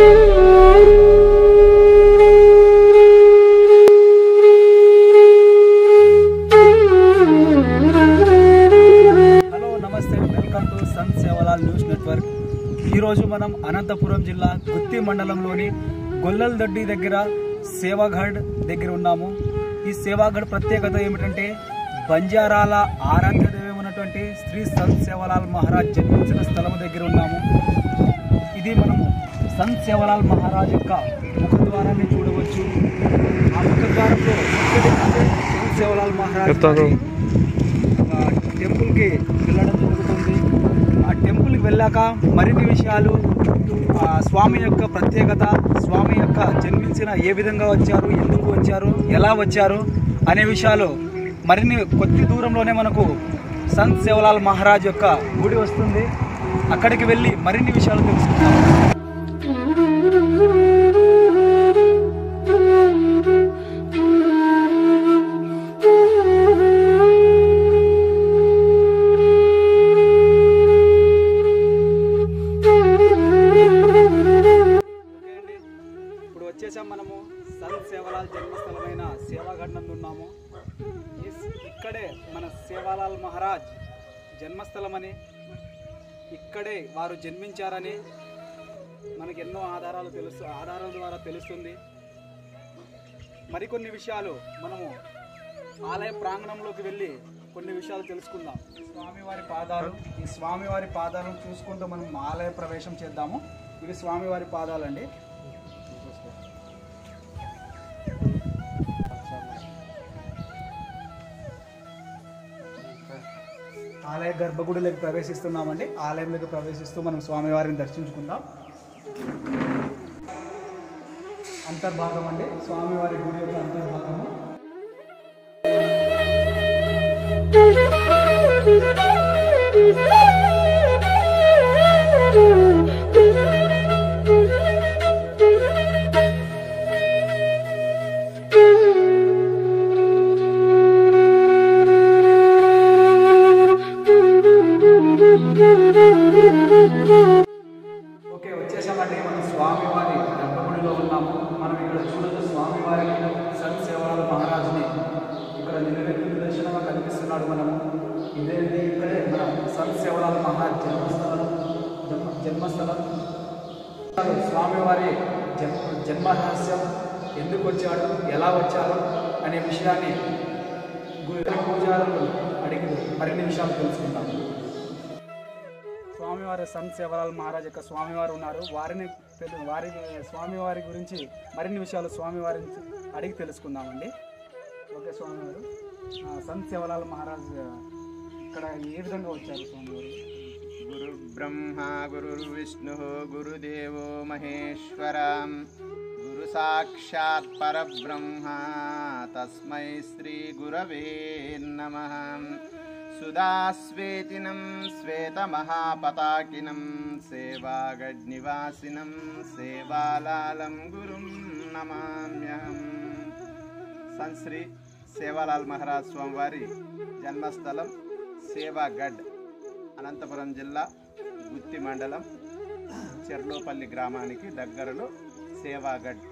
Hello నమస్తే welcome to Sant Sevalal news network ఈరోజు మనం అనంతపురం జిల్లా గుత్తి మండలంలోని గొల్లలదొడ్డి దగ్గర సేవాఘడ్ దగ్గర ఉన్నాము ఈ సేవాఘడ్ ప్రత్యేకత ఏమిటంటే బంజారాల ఆరాధ్య దైవమైనటువంటి శ్రీ సంత్ సేవలాల్ మహారాజ్ జన్మించిన స్థలం దగ్గర ఉన్నాము ఇది మనము సంత్ సేవలాల్ మహారాజ్ యొక్క ముఖద్వారాన్ని చూడవచ్చు ఆ ముఖద్వారంలో ఇక్కడి నుండి సంత్ సేవలాల్ మహారాజ్ గారి ఆ టెంపుల్కి వెళ్ళడం జరుగుతుంది ఆ టెంపుల్కి వెళ్ళాక మరిన్ని విషయాలు ఆ స్వామి యొక్క ప్రత్యేకత స్వామి యొక్క జన్మించిన ఏ విధంగా వచ్చారు ఎందుకు వచ్చారు ఎలా వచ్చారు అనే విషయాలు మరిన్ని కొద్ది దూరంలోనే మనకు సంత్ సేవలాల్ మహారాజ్ యొక్క గుడి వస్తుంది అక్కడికి వెళ్ళి మరిన్ని విషయాలు తెలుసుకుందాం ఓకే అండి ఇప్పుడు వచ్చేసాం మనము సంత్ సేవలాల్ జన్మస్థలమైన సేవాగఢ్ నందు ఉన్నాము ఈ స్- ఇక్కడే మన సేవాలాల్ మహారాజ్ జన్మస్థలమని ఇక్కడే వారు జన్మించారని మనకి ఎన్నో ఆధారాలు తెలుసు ఆధారాల ద్వారా తెలుస్తుంది మరికొన్ని విషయాలు మనము ఆలయ ప్రాంగణంలోకి వెళ్ళి కొన్ని విషయాలు తెలుసుకుందాం స్వామివారి పాదాలు ఈ స్వామివారి పాదాలను చూసుకుంటూ మనం ఆలయ ప్రవేశం చేద్దాము ఇవి స్వామివారి పాదాలండి ఆలయ గర్భగుడిలోకి ప్రవేశిస్తున్నామండి ఆలయంలోకి ప్రవేశిస్తూ మనం స్వామివారిని దర్శించుకుందాం అంతర్భాగం అండి స్వామివారి గుడి యొక్క అంతర్భాగము ఓకే వచ్చేసామండి మనం స్వామివారి గర్భగుడిలో ఉన్నాము మనం ఇక్కడ చూడొచ్చు స్వామివారి సంత్ సేవలాల మహారాజుని ఇక్కడ నిలబెట్టి దర్శనంగా కనిపిస్తున్నాడు మనము ఇదేంటి ఇక్కడే మన సంత్ సేవలాల మహారాజ్ జన్మస్థలం జన్మ జన్మస్థలం స్వామివారి జన్మ జన్మ రహస్యం ఎందుకు వచ్చాడు ఎలా వచ్చాడు అనే విషయాన్ని గురి పూజారులు అడిగి మరిన్ని విషయాలు తెలుసుకుంటాం స్వామివారి సంత్ సేవలాల్ మహారాజ్ యొక్క స్వామివారు ఉన్నారు వారిని తెలు- వారి స్వామివారి గురించి మరిన్ని విషయాలు స్వామివారి అడిగి తెలుసుకుందామండి ఓకే స్వామివారు ఆ, సంత్ సేవలాల్ మహారాజ్ ఇక్కడ ఏ విధంగా వచ్చారు స్వామివారు గురు బ్రహ్మ గురుర్విష్ణు గురుదేవో మహేశ్వర గురు సాక్షాత్ పరబ్రహ్మ తస్మై శ్రీ గురవే నమ సుధాస్వేతినం శ్వేతమహాపతాకినం సేవాగడ్నివాసినం సేవాలాలం గురుం నమామ్యహం సంశ్రీ సేవాలాల్ మహారాజ్ స్వామివారి జన్మస్థలం సేవాగఢ్ అనంతపురం జిల్లా గుత్తి మండలం చెర్లోపల్లి గ్రామానికి దగ్గరలో సేవాగఢ్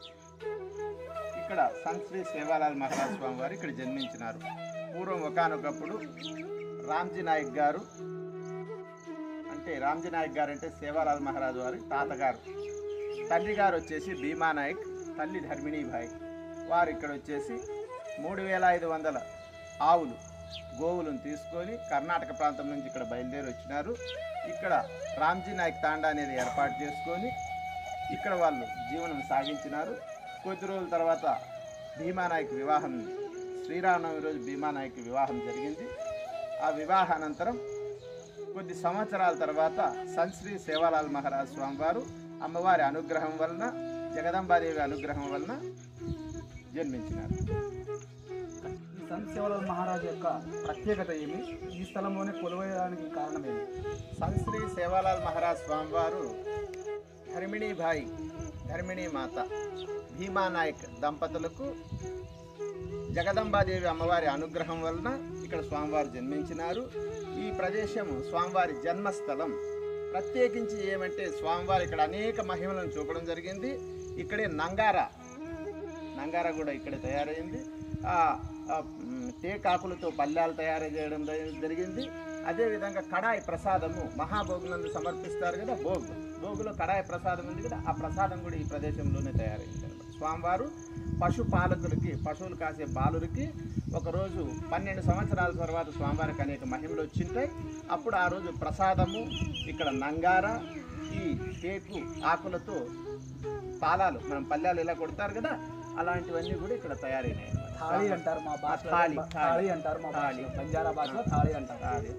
ఇక్కడ సంశ్రీ సేవాలాల్ మహారాజ్ స్వామి వారు ఇక్కడ జన్మించినారు పూర్వం ఒకనొకప్పుడు రామ్జీ నాయక్ గారు అంటే రామ్జీ నాయక్ గారు అంటే సేవాలాల్ మహారాజ్ వారి తాతగారు తండ్రి గారు వచ్చేసి భీమా నాయక్ తల్లి ధర్మిణీభాయ్ వారు ఇక్కడ వచ్చేసి మూడు వేల ఐదు వందల ఆవులు గోవులను తీసుకొని కర్ణాటక ప్రాంతం నుంచి ఇక్కడ బయలుదేరి వచ్చినారు ఇక్కడ రామ్జీ నాయక్ తాండా అనేది ఏర్పాటు చేసుకొని ఇక్కడ వాళ్ళు జీవనం సాగించినారు కొద్ది రోజుల తర్వాత భీమానాయక్ వివాహం శ్రీరామనవమి రోజు భీమానాయక్ వివాహం జరిగింది ఆ వివాహానంతరం కొద్ది సంవత్సరాల తర్వాత సంశ్రీ సేవాలాల్ మహారాజ్ స్వామివారు అమ్మవారి అనుగ్రహం వలన జగదంబాదేవి అనుగ్రహం వలన జన్మించినారు ఈ సంత్ సేవలాల్ మహారాజ్ యొక్క ప్రత్యేకత ఏమి ఈ స్థలంలోనే కొలువేయడానికి కారణం ఏమి సంశ్రీ సేవాలాల్ మహారాజ్ స్వామివారు ధర్మిణీభాయి ధర్మిణీ మాత భీమానాయక్ దంపతులకు జగదంబాదేవి అమ్మవారి అనుగ్రహం వలన ఇక్కడ స్వామివారు జన్మించినారు ఈ ప్రదేశం స్వామివారి జన్మస్థలం ప్రత్యేకించి ఏమంటే స్వామివారు ఇక్కడ అనేక మహిమలను చూపడం జరిగింది ఇక్కడే నంగారా నంగారా కూడా ఇక్కడే తయారైంది ఆ, ఆ, మ్, టేకాకులతో పల్లెలు తయారు చేయడం జరి- జరిగింది అదేవిధంగా కడాయి ప్రసాదము మహాభోగునందు సమర్పిస్తారు కదా భోగు భోగులో కడాయి ప్రసాదం ఉంది కదా ఆ ప్రసాదం కూడా ఈ ప్రదేశంలోనే తయారైంది అనమాట స్వామివారు పశుపాలకులకి పశువులు కాసే బాలులకి ఒకరోజు పన్నెండు సంవత్సరాల తర్వాత స్వామివారికి అనేక మహిమలు వచ్చింటాయి అప్పుడు ఆ రోజు ప్రసాదము ఇక్కడ నంగార ఈ టేకు ఆకులతో తాళాలు మనం పల్లెలు ఇలా కొడతారు కదా అలాంటివన్నీ కూడా ఇక్కడ తయారైనాయి అన్నమాట. థాళీ అంటారు మా భాషలో థాళీ, థాళీ అంటారు మా థాళీ. భాషలో బంజారా భాషలో థాళీ అంటారు థాళీ.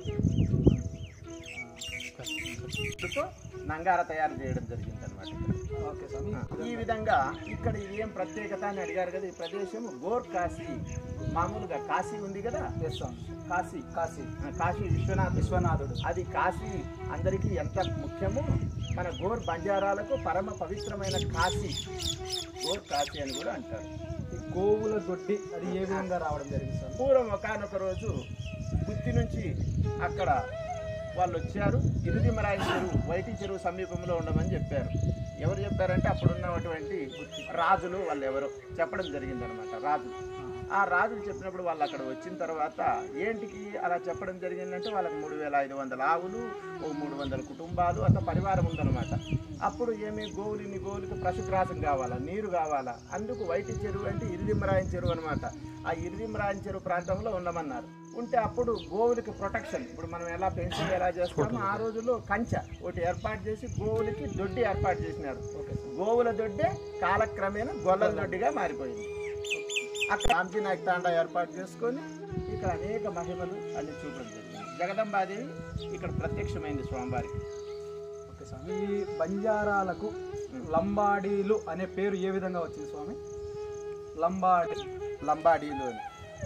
తో నంగార తయారు చేయడం జరిగింది అనమాట ఓకే స్వామి ఈ విధంగా ఇక్కడ ఇది ఏం ప్రత్యేకత అని అడిగారు కదా ఈ ప్రదేశం గోర్ కాశీ మామూలుగా కాశీ ఉంది కదా ఎస్ స్వామి కాశీ కాశీ ఆ, కాశీ విశ్వనాథ్ విశ్వనాథుడు అది కాశీ అందరికీ ఎంత ముఖ్యమో మన గోర్ బంజారాలకు పరమ పవిత్రమైన కాశీ గోర్ కాశీ అని కూడా అంటారు ఈ గోవుల దొడ్డి అది ఏ విధంగా రావడం జరిగింది స్వామి పూర్వం ఒకనొక రోజు గుత్తి నుంచి అక్కడ వాళ్ళు వచ్చారు ఇరుదిమరాయి చెరువు వైటి చెరువు సమీపంలో ఉండమని చెప్పారు ఎవరు చెప్పారంటే అప్పుడు ఉన్నటువంటి రాజులు వాళ్ళు ఎవరో చెప్పడం జరిగిందనమాట రాజులు ఆ రాజులు చెప్పినప్పుడు వాళ్ళు అక్కడ వచ్చిన తర్వాత ఏంటికి అలా చెప్పడం జరిగిందంటే వాళ్ళకి మూడు వేల ఐదు వందల ఆవులు ఓ మూడు వందల కుటుంబాలు అంత పరివారం ఉందన్నమాట అప్పుడు ఏమి గోవులు ఇన్ని గోవులకు పశుగ్రాసం కావాలా నీరు కావాలా అందుకు వైటి చెరువు అంటే ఇరిదిమరాయం చెరువు అనమాట ఆ ఇరిదిమరాయం చెరువు ప్రాంతంలో ఉండమన్నారు ఉంటే అప్పుడు గోవులకి ప్రొటెక్షన్ ఇప్పుడు మనం ఎలా పెన్షన్ ఎలా చేస్తామో ఆ రోజుల్లో కంచె ఒకటి ఏర్పాటు చేసి గోవులకి దొడ్డి ఏర్పాటు చేసినారు ఓకే స్వామి గోవుల దొడ్డే కాలక్రమేణా గొల్లల దొడ్డిగా మారిపోయింది అక్కడ రామ్జీ నాయక్ తాండా ఏర్పాటు చేసుకొని ఇక్కడ అనేక మహిమలు అన్ని చూపడం జరిగింది జగదంబాదేవి ఇక్కడ ప్రత్యక్షమైంది స్వామివారికి ఓకే స్వామి ఈ బంజారాలకు లంబాడీలు అనే పేరు ఏ విధంగా వచ్చింది స్వామి లంబాడి లంబాడీలు అని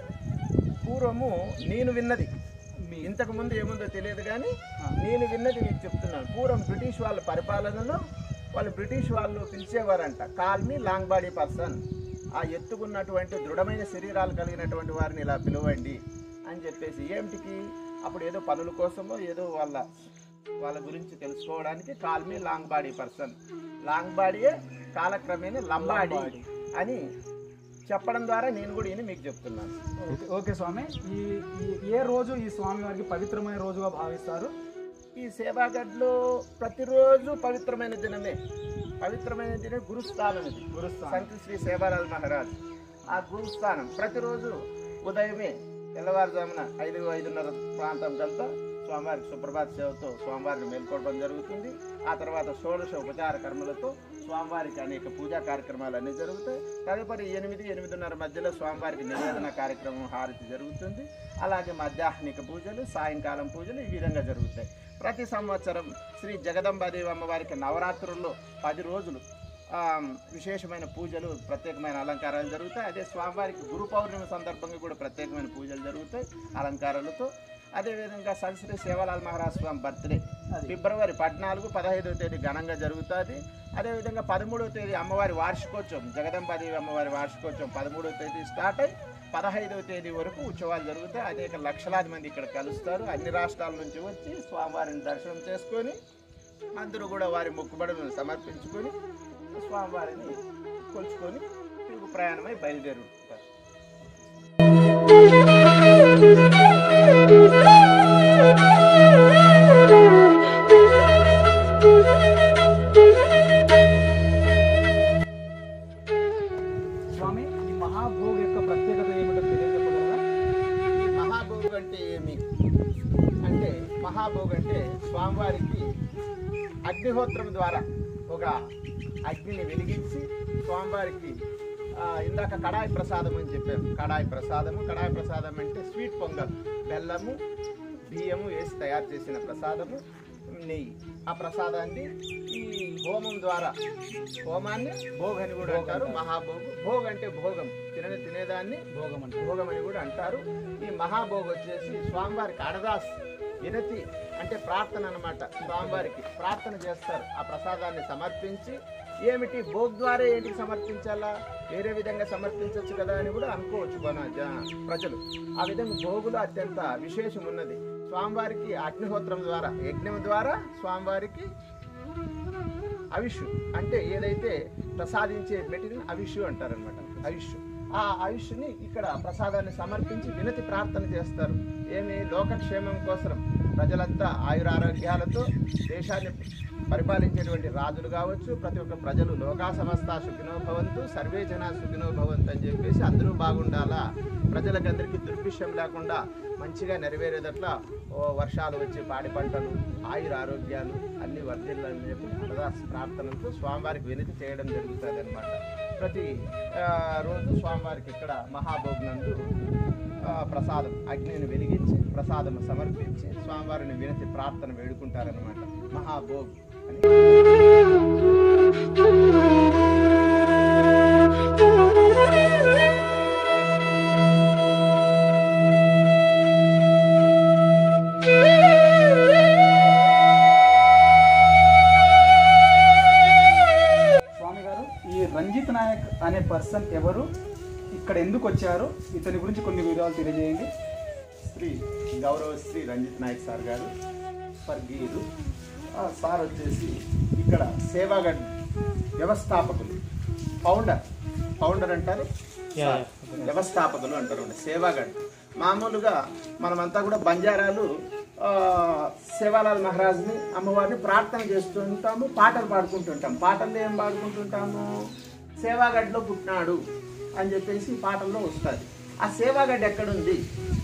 పూర్వము నేను విన్నది మీ ఇంతకు ముందు ఏముందో తెలియదు కానీ ఆ. నేను విన్నది మీకు చెప్తున్నాను పూర్వం బ్రిటిష్ వాళ్ళ పరిపాలనలో వాళ్ళు బ్రిటిష్ వాళ్ళు పిలిచేవారంట call me long body person ఆ ఎత్తుకున్నటువంటి దృఢమైన శరీరాలు కలిగినటువంటి వారిని ఇలా పిలవండి అని చెప్పేసి ఏమిటికి అప్పుడు ఏదో పనుల కోసమో ఏదో వాళ్ళ వాళ్ళ గురించి తెలుసుకోవడానికి call me long body person long బాడీయే కాలక్రమేణా లంబాడి లంబాడి. అని చెప్పడం ద్వారా నేను కూడా ఈయన మీకు చెప్తున్నాను ఓకే ఓకే స్వామి ఈ ఈ- ఏ రోజు ఈ స్వామి వారికి పవిత్రమైన రోజుగా భావిస్తారు ఈ సేవాగడ్లో ప్రతిరోజు పవిత్రమైన దినమే పవిత్రమైన దినం గురుస్థానం ఇది గురుస్థానం. సంత శ్రీ సేవాలాల్ మహారాజ్ ఆ గురుస్థానం ప్రతిరోజు ఉదయమే తెల్లవారుజామున ఐదు ఐదున్నర ప్రాంతం కలిత స్వామివారికి సుప్రభాత సేవతో స్వామివారిని మేల్కొనడం జరుగుతుంది ఆ తర్వాత షోడశ ఉపచార కర్మలతో స్వామివారికి అనేక పూజా కార్యక్రమాలు అన్నీ జరుగుతాయి తదుపరి ఎనిమిది ఎనిమిదిన్నర మధ్యలో స్వామివారికి నివేదన కార్యక్రమం హారతి జరుగుతుంది అలాగే మధ్యాహ్నిక పూజలు సాయంకాలం పూజలు ఈ విధంగా జరుగుతాయి ప్రతి సంవత్సరం శ్రీ జగదంబాదేవి అమ్మవారికి నవరాత్రుల్లో పది రోజులు ఆ, విశేషమైన పూజలు ప్రత్యేకమైన అలంకారాలు జరుగుతాయి అదే స్వామివారికి గురు పౌర్ణమి సందర్భంగా కూడా ప్రత్యేకమైన పూజలు జరుగుతాయి అలంకారాలతో అదేవిధంగా సంశ్రీ సేవలాల్ మహారాజ్ స్వామి బర్త్డే అది. ఫిబ్రవరి పద్నాలుగు పదహైదవ తేదీ ఘనంగా జరుగుతుంది అదేవిధంగా పదమూడవ తేదీ అమ్మవారి వార్షికోత్సవం జగదంబాదేవి అమ్మవారి వార్షికోత్సవం పదమూడవ తేదీ స్టార్ట్ అయ్యి పదహైదవ తేదీ వరకు ఉత్సవాలు జరుగుతాయి అనేక లక్షలాది మంది ఇక్కడ కలుస్తారు అన్ని రాష్ట్రాల నుంచి వచ్చి స్వామివారిని దర్శనం చేసుకొని అందరూ కూడా వారి మొక్కుబడులను సమర్పించుకొని స్వామివారిని కొలుచుకొని తిరుగు ప్రయాణమై బయలుదేరుతారు స్వామి ఈ మహాభోగ్ యొక్క ప్రత్యేకత ఏమిటో తెలియజెప్పగలరా ఈ మహాభోగ్ అంటే ఏమి అంటే మహాభోగ్ అంటే స్వామివారికి అగ్నిహోత్రం ద్వారా ఒక అగ్నిని వెలిగించి స్వామివారికి ఆ, ఇందాక కడాయి ప్రసాదం అని చెప్పాను కడాయి ప్రసాదము కడాయి ప్రసాదం అంటే స్వీట్ పొంగల్ బెల్లము బియ్యము వేసి తయారు చేసిన ప్రసాదము నెయ్యి ఆ ప్రసాదాన్ని ఈ హోమం ద్వారా హోమాన్ని భోగ్ అని కూడా అంటారు మహాభోగ్ భోగ్ అంటే భోగం తినని తినేదాన్ని భోగం అంటే భోగం అని కూడా అంటారు ఈ మహాభోగ్ వచ్చేసి స్వామివారికి అడదాస్ వినతి అంటే ప్రార్థన అన్నమాట స్వామివారికి ప్రార్థన చేస్తారు ఆ ప్రసాదాన్ని సమర్పించి ఏమిటి భోగ్ ద్వారా ఏంటికి సమర్పించాలా వేరే విధంగా సమర్పించవచ్చు కదా అని కూడా అనుకోవచ్చు మన జ- ప్రజలు ఆ విధంగా భోగులు అత్యంత విశేషం ఉన్నది స్వామివారికి అగ్నిహోత్రం ద్వారా యజ్ఞం ద్వారా స్వామివారికి అవిషు అంటే ఏదైతే ప్రసాదించే మెటీరియల్ అవిషు అంటారనమాట అవిషు ఆ ఆయుష్ని ఇక్కడ ప్రసాదాన్ని సమర్పించి వినతి ప్రార్థన చేస్తారు ఏమి లోకక్షేమం కోసం ప్రజలంతా ఆయురారోగ్యాలతో దేశాన్ని పరిపాలించేటువంటి రాజులు కావచ్చు ప్రతి ఒక్క ప్రజలు లోకా సమస్త సుఖినో భవంతు సర్వే జన సుఖినో భవంతు అని చెప్పేసి అందరూ బాగుండాలా ప్రజలకందరికీ దుర్భిక్షం లేకుండా మంచిగా నెరవేరేదట్లా ఓ వర్షాలు వచ్చి పాడి పంటలు ఆయుర ఆరోగ్యాలు అన్ని వర్ధిల్లని చెప్పి అన్నదాస్ ప్రార్థనలతో స్వామివారికి వినతి చేయడం జరుగుతుంది అనమాట ప్రతి ఆ, రోజు స్వామివారికి ఇక్కడ మహాభోగ్నందు ఆ, ప్రసాదం అగ్నిని వెలిగించి ప్రసాదం సమర్పించి స్వామివారిని వినతి ప్రార్థన వేడుకుంటారనమాట మహాభోగ్ అని స్వామి గారు ఈ రంజిత్ నాయక్ అనే పర్సన్ ఎవరు ఇక్కడ ఎందుకు వచ్చారు ఇతని గురించి కొన్ని వివరాలు తెలియజేయండి శ్రీ గౌరవశ్రీ రంజిత్ నాయక్ సార్ గారు స్వర్గీయులు ఆ సార్ వచ్చేసి ఇక్కడ సేవాగఢ్ వ్యవస్థాపకులు ఫౌండర్ ఫౌండర్ అంటారు సార్. వ్యవస్థాపకులు అంటారు సేవాగఢ్ మామూలుగా మనమంతా కూడా బంజారాలు ఆ, సేవాలాల్ మహారాజ్ని అమ్మవారిని ప్రార్థన చేస్తుంటాము పాటలు పాడుకుంటుంటాం పాటల్లో ఏం పాడుకుంటుంటాము సేవాగఢ్లో పుట్టినాడు అని చెప్పేసి పాటల్లో వస్తుంది ఆ సేవాగఢ్ ఎక్కడుంది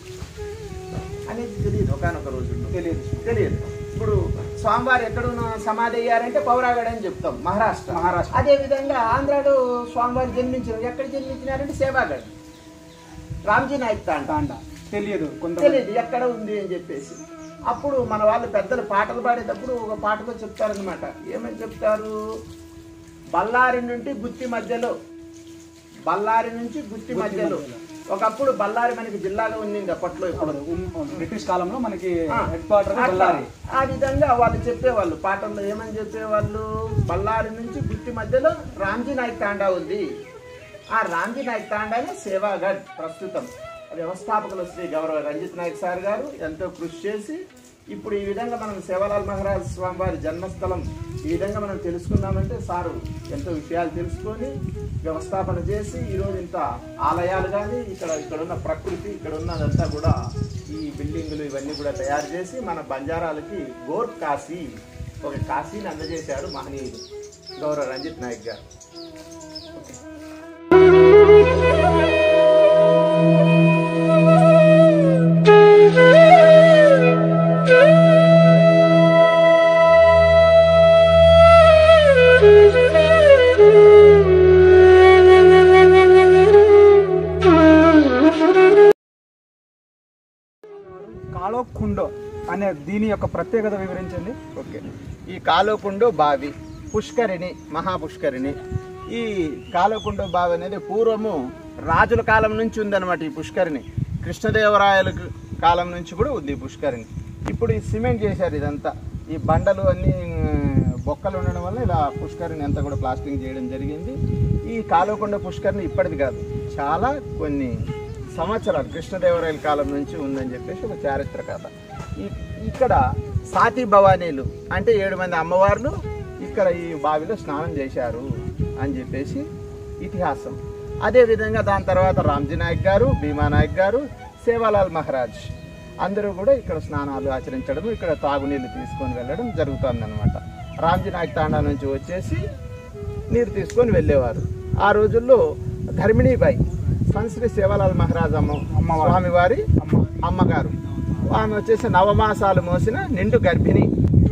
అనేది తెలియదు ఒకనొక రోజుల్లో తెలియదు తెలియదు ఇప్పుడు స్వామివారు ఎక్కడ ఉన్న- సమాధి అయ్యారంటే పౌరాగఢ్ అని చెప్తాం మహారాష్ట్ర మహారాష్ట్ర. అదే విధంగా ఆంధ్రాలో స్వామివారు జన్మించారు ఎక్కడ జన్మించినారంటే సేవాగఢ్ రామ్జీ నాయక్ తాండ తాండా తెలియదు కొంత తెలియదు ఎక్కడ ఉంది అని చెప్పేసి అప్పుడు మన వాళ్ళు పెద్దలు పాటలు పాడేటప్పుడు ఒక పాటలో చెప్తారనమాట ఏమని చెప్తారు బళ్ళారి నుండి గుత్తి మధ్యలో బళ్ళారి నుంచి గుత్తి మధ్యలో ఒకప్పుడు బళ్ళారి మనకి జిల్లాగా ఉంది అప్పట్లో ఇప్పుడు అప్పుడు ఉన్- బ్రిటిష్ కాలంలో మనకి ఆ, హెడ్ క్వార్టర్ అట్లా. బళ్ళారి ఆ విధంగా వాళ్ళు చెప్పేవాళ్ళు పాటల్లో ఏమని చెప్పేవాళ్ళు బళ్ళారి నుంచి గుత్తి మధ్యలో రామ్జీ నాయక్ తాండా ఉంది ఆ రామ్జీ నాయక్ తాండానే సేవాగఢ్ ప్రస్తుతం వ్యవస్థాపకులు శ్రీ గౌరవ రంజిత్ నాయక్ సార్ గారు ఎంతో కృషి చేసి ఇప్పుడు ఈ విధంగా మనం సేవాలాల్ మహారాజ్ స్వామి వారి జన్మస్థలం ఈ విధంగా మనం తెలుసుకున్నామంటే సారు ఎంతో విషయాలు తెలుసుకొని వ్యవస్థాపన చేసి ఈరోజు ఇంత ఆలయాలు కానీ ఇక్కడ ఇక్కడ ఉన్న ప్రకృతి ఇక్కడ ఉన్నదంతా కూడా ఈ బిల్డింగులు ఇవన్నీ కూడా తయారు చేసి మన బంజారాలకి గోర్ కాశీ ఒక కాశీని అందజేశారు మహనీయుడు గౌరవ రంజిత్ నాయక్ గారు కాలో కుండో అనే దీని యొక్క ప్రత్యేకత వివరించండి ఓకే ఈ కాలోకుండు బావి పుష్కరిణి మహాపుష్కరిణి ఈ కాలోకుండు బావి అనేది పూర్వము రాజుల కాలం నుంచి ఉందన్నమాట ఈ పుష్కరిణి కృష్ణదేవరాయల కాలం నుంచి కూడా ఉంది ఈ పుష్కరిణి ఇప్పుడు ఈ సిమెంట్ చేశారు ఇదంతా ఈ బండలు అన్నీ ఆ, బొక్కలు ఉండడం వల్ల ఇలా పుష్కరిణి అంతా కూడా ప్లాస్టింగ్ చేయడం జరిగింది ఈ కాలోకొండ పుష్కరిణి ఇప్పటిది కాదు చాలా కొన్ని సంవత్సరాలు కృష్ణదేవరాయల కాలం నుంచి ఉందని చెప్పేసి ఒక చారిత్ర కథ ఈ- ఇక్కడ సాతి భవానీలు అంటే ఏడు మంది అమ్మవార్లు ఇక్కడ ఈ బావిలో స్నానం చేశారు అని చెప్పేసి ఇతిహాసం అదేవిధంగా దాని తర్వాత రామ్జీ నాయక్ గారు భీమా నాయక్ గారు సేవాలాల్ మహారాజ్ అందరూ కూడా ఇక్కడ స్నానాలు ఆచరించడం ఇక్కడ తాగునీళ్ళు తీసుకొని వెళ్ళడం జరుగుతుందన్నమాట రామ్జీ నాయక్ తాండా నుంచి వచ్చేసి నీరు తీసుకొని వెళ్ళేవారు ఆ రోజుల్లో ధర్మిణీబాయి సంశ్రీ సేవాలాల్ మహారాజ్ అమ్మ అమ్మవారు. స్వామివారి అమ్మ అమ్మగారు ఆమె వచ్చేసి నవమాసాలు మోసిన నిండు గర్భిణి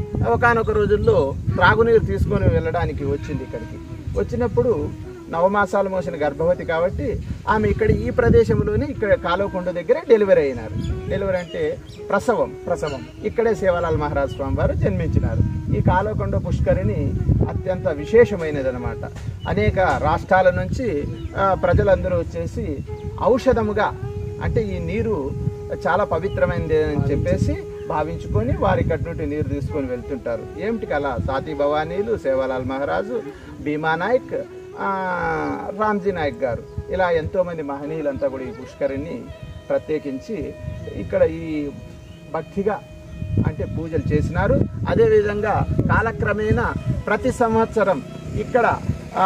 ఒకనొక రోజుల్లో త్రాగునీరు తీసుకొని వెళ్ళడానికి వచ్చింది ఇక్కడికి వచ్చినప్పుడు నవమాసాలు మోసిన గర్భవతి కాబట్టి ఆమె ఇక్కడ ఈ ప్రదేశంలోనే ఇక్కడ కాలువకొండ దగ్గర డెలివరీ అయినారు డెలివరీ అంటే ప్రసవం ప్రసవం ఇక్కడే సేవాలాల్ మహారాజ్ స్వామి వారు జన్మించినారు ఈ కాలువకొండ పుష్కరిణి అత్యంత విశేషమైనది అనమాట అనేక రాష్ట్రాల నుంచి ఆ, ప్రజలందరూ వచ్చేసి ఔషధముగా అంటే ఈ నీరు చాలా పవిత్రమైనది అని చెప్పేసి భావించుకొని వారి ఇక్కడి నుండి నీరు తీసుకొని వెళ్తుంటారు ఏమిటి కలా సాతి భవానీలు సేవాలాల్ మహారాజు భీమా నాయక్ ఆ, రామ్జీ నాయక్ గారు ఇలా ఎంతోమంది మహనీయులంతా కూడా ఈ పుష్కరిని ప్రత్యేకించి ఇక్కడ ఈ భక్తిగా అంటే పూజలు చేసినారు అదేవిధంగా కాలక్రమేణా ప్రతి సంవత్సరం ఇక్కడ ఆ,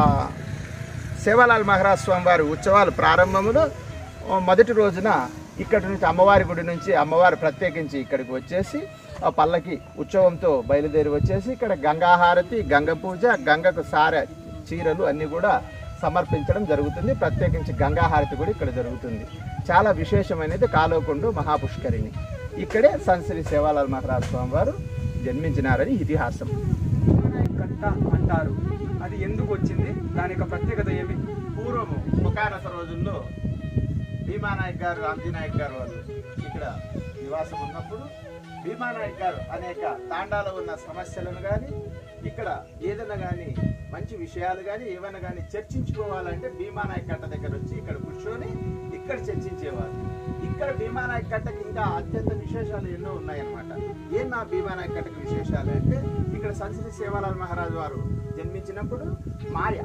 సేవాలాల్ మహారాజ్ స్వామి వారి ఉత్సవాలు ప్రారంభములో ఆ, మొదటి రోజున ఇక్కడ నుంచి అమ్మవారి గుడి నుంచి అమ్మవారు ప్రత్యేకించి ఇక్కడికి వచ్చేసి ఆ పల్లకి ఉత్సవంతో బయలుదేరి వచ్చేసి ఇక్కడ గంగాహారతి గంగ పూజ గంగకు సారె చీరలు అన్నీ కూడా సమర్పించడం జరుగుతుంది ప్రత్యేకించి గంగాహారతి కూడా ఇక్కడ జరుగుతుంది చాలా విశేషమైనది కాలోకొండు మహాపుష్కరిణి ఇక్కడే సంశ్రీ సేవాలాల్ మహారాజ్ స్వామి వారు జన్మించినారని ఇతిహాసం కట్ట అంటారు అది ఎందుకు వచ్చింది దాని యొక్క ప్రత్యేకత ఏమి పూర్వము ఒకనొక రోజుల్లో భీమానాయక్ గారు రామ్జీ నాయక్ గారు వాళ్ళు ఇక్కడ నివాసం ఉన్నప్పుడు భీమానాయక్ గారు అనేక తాండాలో ఉన్న సమస్యలను కానీ ఇక్కడ ఏదైనా కానీ మంచి విషయాలు కానీ ఏమైనా కానీ చర్చించుకోవాలంటే భీమానాయక్ కట్ట దగ్గర వచ్చి ఇక్కడ కూర్చొని ఇక్కడ చర్చించేవారు ఇక్కడ భీమానాయక్ కట్టకి ఇంకా అత్యంత విశేషాలు ఎన్నో ఉన్నాయన్నమాట ఏం నా భీమానాయక్ కట్టకి విశేషాలు అంటే ఇక్కడ సంశ్రీ సేవాలాల్ మహారాజు వారు జన్మించినప్పుడు మాయ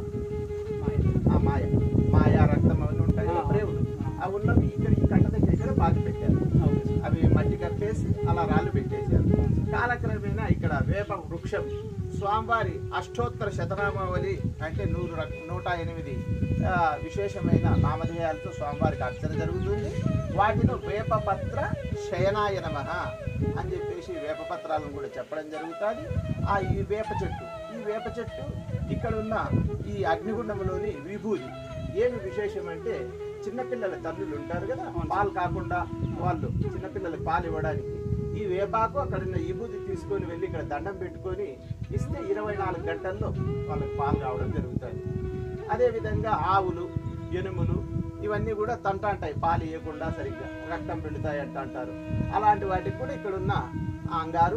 ఆ మాయ మాయా రక్తం అవన్నీ ఉంటాయి కదా, ప్రేవులు అవి ఉన్నవి ఇక్కడ ఈ కట్ట దగ్గర ఇక్కడ పాతి పెట్టారు అవి మట్టి కప్పేసి అలా రాళ్ళు పెట్టేశారు కాలక్రమేణా ఇక్కడ వేప వృక్షం స్వామివారి అష్టోత్తర శతనామావళి అంటే నూరు రక్- నూట ఎనిమిది ఆ, విశేషమైన నామధేయాలతో స్వామివారికి అర్చన జరుగుతుంది వాటిలో వేపపత్ర శయనాయ నమః అని చెప్పేసి వేపపత్రాలను కూడా చెప్పడం జరుగుతుంది ఆ ఈ వేప చెట్టు ఈ వేప చెట్టు ఇక్కడ ఉన్న ఈ అగ్నిగుండంలోని విభూది ఏమి విశేషం అంటే చిన్నపిల్లల తల్లులు ఉంటారు కదా పాలు కాకుండా వాళ్ళు చిన్నపిల్లలకు పాలు ఇవ్వడానికి ఈ వేపాకు అక్కడ ఉన్న విభూది తీసుకొని వెళ్ళి ఇక్కడ దండం పెట్టుకొని ఇస్తే ఇరవై నాలుగు గంటల్లో వాళ్ళకి పాలు రావడం జరుగుతుంది అదేవిధంగా ఆవులు ఎనుములు ఇవన్నీ కూడా తంటాంటాయి పాలు ఇవ్వకుండా సరిగ్గా రక్తం పెడతాయి అంట అంటారు అలాంటి వాటికి కూడా ఇక్కడ ఉన్న ఆ అంగారు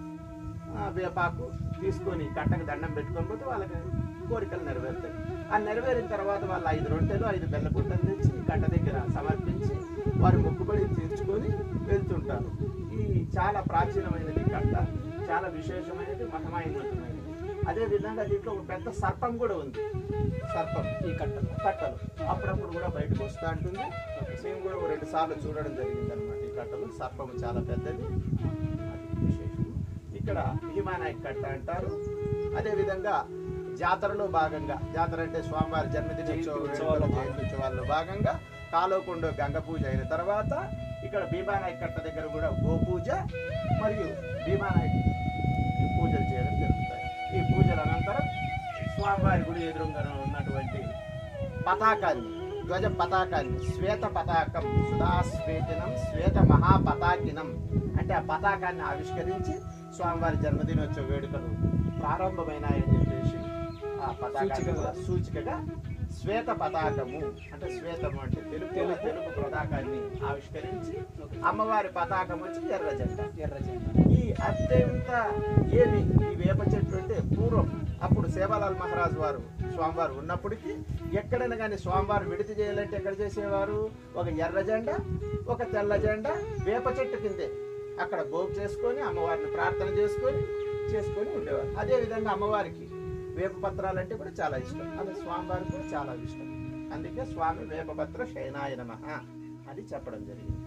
ఆ, వేపాకు తీసుకొని కట్టకు దండం పెట్టుకొని పోతే వాళ్ళకి కోరికలు నెరవేరుతాయి ఆ నెరవేరిన తర్వాత వాళ్ళు ఐదు రొట్టెలు ఐదు బెల్లపుట్టలు తెచ్చి ఈ కట్ట దగ్గర సమర్పించి వారి మొక్కుబడి తీర్చుకొని వెళ్తుంటారు ఈ చాలా ప్రాచీనమైనది ఈ కట్ట చాలా విశేషమైనది మహమాయినమైనది అదే విధంగా దీంట్లో ఒక పెద్ద సర్పం కూడా ఉంది సర్పం ఈ కట్టలు కట్టలు అప్పుడప్పుడు కూడా బయటకు వస్తూ ఉంటుంది మేము కూడా ఒక రెండు సార్లు చూడడం జరిగింది అనమాట ఈ కట్టలు సర్పం చాలా పెద్దది అది విశేషం ఇక్కడ భీమానాయక్ కట్ట అంటారు అదే విధంగా జాతరలో భాగంగా జాతర అంటే స్వామివారి జన్మదిన జయంతి ఉత్సవాలు, ఉత్సవాల్లో జయంతి ఉత్సవాల్లో భాగంగా కాలోకొండ గంగ పూజ అయిన తర్వాత ఇక్కడ భీమానాయక్ కట్ట దగ్గర కూడా గోపూజ మరియు భీమానాయక్ పూజలు చేయడం జరుగుతాయి ఈ పూజల అనంతరం స్వామివారి గుడి ఎదురుగా ఉన్నటువంటి పతాకాన్ని ధ్వజ పతాకాన్ని శ్వేత పతాకం సుధాశ్వేతనం శ్వేత మహాపతాకినం అంటే ఆ పతాకాన్ని ఆవిష్కరించి స్వామివారి జన్మదినోత్సవ వేడుకలు ప్రారంభమైనాయని చెప్పేసి ఆ పతాకాన్ని సూచికగా. కూడా సూచికగా శ్వేత పతాకము అంటే శ్వేతము అంటే తెలుపు తెలుపు. తెలుపు పతాకాన్ని ఆవిష్కరించి అమ్మవారి పతాకం వచ్చి ఎర్ర జెండా ఎర్ర జెండా. ఈ అత్యంత ఏమి ఈ వేప చెట్లు అంటే పూర్వం అప్పుడు సేవాలాల్ మహారాజ్ వారు స్వామివారు ఉన్నప్పటికీ ఎక్కడైనా కానీ స్వామివారు విడితి చేయాలంటే ఎక్కడ చేసేవారు ఒక ఎర్ర జెండా ఒక తెల్ల జెండా వేప చెట్టు కిందే అక్కడ భోగ్ చేసుకొని అమ్మవారిని ప్రార్థన చేసుకొని చేసుకొని ఉండేవారు అదే విధంగా అమ్మవారికి వేప పత్రాలు అంటే కూడా చాలా ఇష్టం అది స్వామివారికి కూడా చాలా ఇష్టం అందుకే స్వామి వేపపత్ర శయనాయ నమః అది చెప్పడం జరిగింది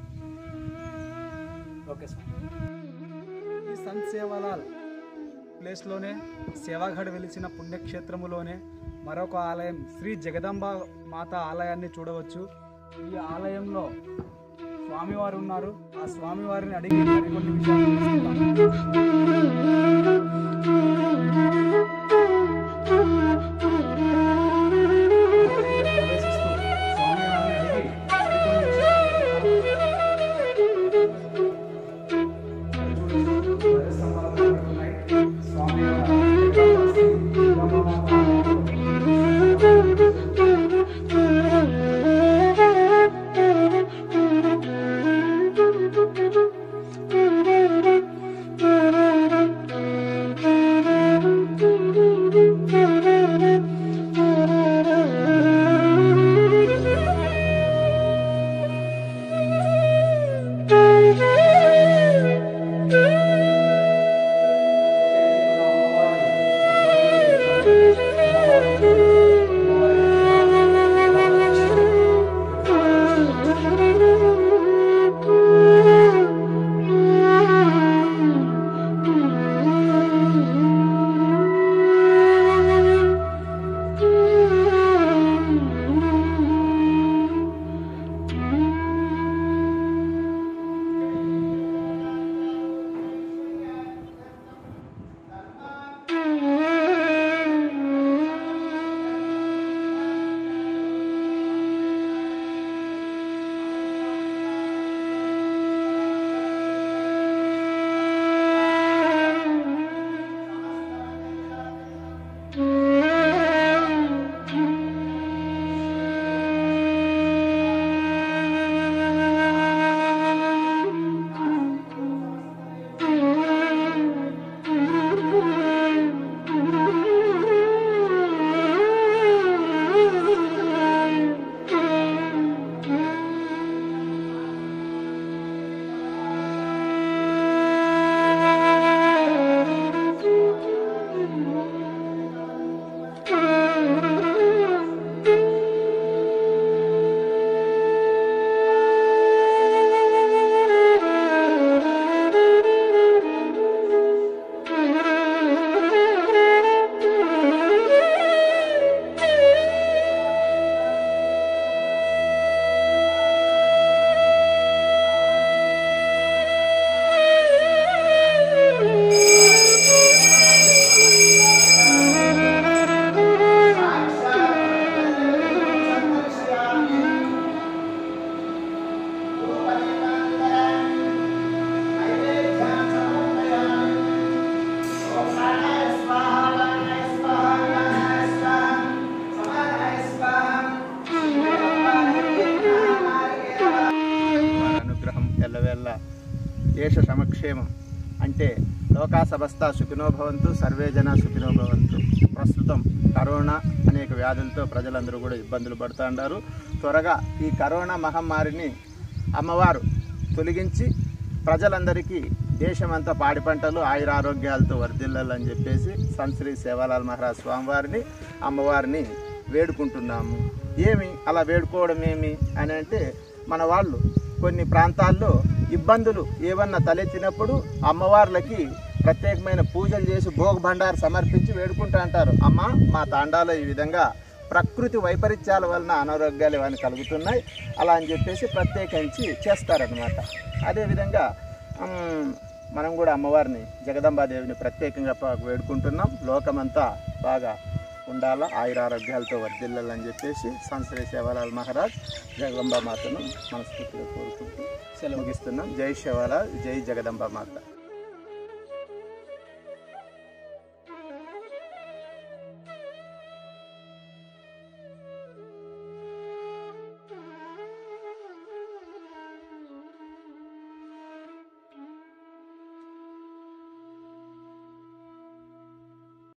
ఓకే సార్ ఈ సంత్ సేవాలాల్ ప్లేస్లోనే సేవాఘడ్ వెలిసిన పుణ్యక్షేత్రములోనే మరొక ఆలయం శ్రీ జగదంబ మాత ఆలయాన్ని చూడవచ్చు ఈ ఆలయంలో స్వామివారు ఉన్నారు ఆ స్వామివారిని అడిగి మరికొన్ని విషయాలు తెలుసుకుందాం. ప్రవేశిస్తూ స్వామివారిని అడిగి మరికొన్ని విషయాలు Thank you. యోగక్షేమం అంటే లోకా సమస్త సుఖినోభవంతు సర్వే జన సుఖినోభవంతు ప్రస్తుతం కరోనా అనేక వ్యాధులతో ప్రజలందరూ కూడా ఇబ్బందులు పడుతున్నారు త్వరగా ఈ కరోనా మహమ్మారిని అమ్మవారు తొలగించి ప్రజలందరికీ దేశమంతా పాడి పంటలు ఆయురారోగ్యాలతో వర్ధిల్లాలని చెప్పేసి సంశ్రీ సేవాలాల్ మహారాజ్ స్వామివారిని అమ్మవారిని వేడుకుంటున్నాము ఏమి అలా వేడుకోవడం ఏమి అని అంటే మన వాళ్ళు కొన్ని ప్రాంతాల్లో ఇబ్బందులు ఏమన్నా తలెత్తినప్పుడు అమ్మవార్లకి ప్రత్యేకమైన పూజలు చేసి భోగ భండారు సమర్పించి వేడుకుంటూ అంటారు అమ్మ మా తాండాలో ఈ విధంగా ప్రకృతి వైపరీత్యాల వలన అనారోగ్యాలు ఇవన్నీ కలుగుతున్నాయి అలా అని చెప్పేసి ప్రత్యేకించి చేస్తారనమాట అదేవిధంగా ఉమ్, మనం కూడా అమ్మవారిని జగదంబాదేవిని ప్రత్యేకంగా ప- వేడుకుంటున్నాం లోకమంతా బాగా ఉండాలా ఆయురారోగ్యాలతో వర్ధిల్లాలని చెప్పేసి సంశ్రీ సేవలాల్ మహారాజ్ జగదంబా మాతను మనస్ఫూర్తిగా కోరుకుంటూ సెలవు ముగిస్తున్నాం జై శివలాల్ జై జగదంబా మాత